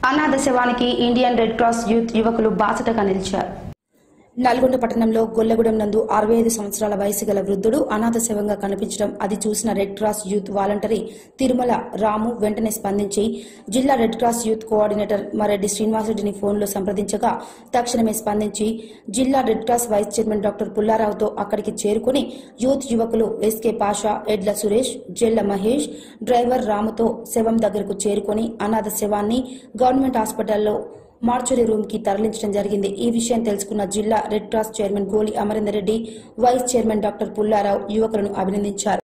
అనాథ శవానికి Indian red cross youth యువకులు బాసటగా నిలిచారు నల్గొండ పట్టణంలో గొల్లగూడెం నందు అరవై ఐదు సంవత్సరాల వయసు గల వృద్ధుడు అనాథ శవంగా కనిపించడం అది చూసిన red cross youth voluntary Tirumala Ramu వెంటనే స్పందించి జిల్లా red cross youth coordinator Mareddy శ్రీనివాసరెడ్డిని ఫోన్లో సంప్రదించగా తక్షణమే స్పందించి జిల్లా red cross vice chairman doctor పుల్లారావుతో అక్కడికి చేరుకుని యూత్ యువకులు ఎస్కే పాషా ఎడ్ల సురేష్ జెల్ల మహేష్ డ్రైవర్ రాముతో శవం దగ్గరకు చేరుకుని అనాథ శవాన్ని గవర్నమెంట్ హాస్పిటల్లో మార్చురీ రూమ్ కి తరలించడం జరిగింది ఈ విషయం తెలుసుకున్న జిల్లా red cross chairman Goli Amarender Reddy vice chairman doctor Pullarao యువకులను అభినందించారు